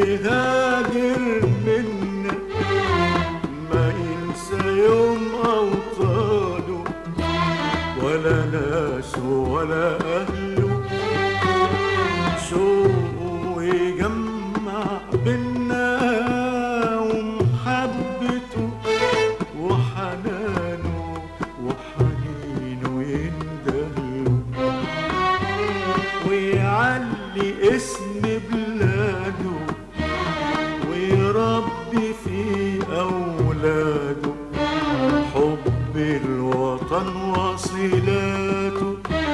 يهاجر منا ما ينسى يوم أوطانه ولا ناسه ولا أهله شوقه يجمع بينا ومحبته وحنانه وحنينه يندهله ويعلي اسم بلاده ويربي في أولاده حب الوطن وصلاته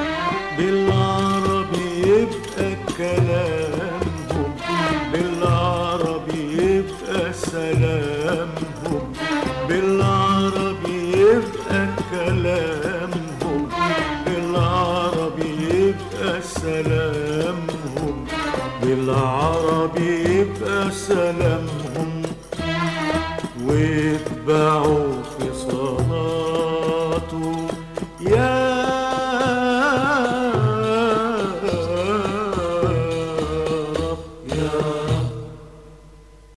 بالعربي يبقى كلامهم بالعربي يبقى سلامهم بالعربي يبقى كلامهم بالعربي يبقى سلامهم بالعربي يبقى سلامهم واتبعوا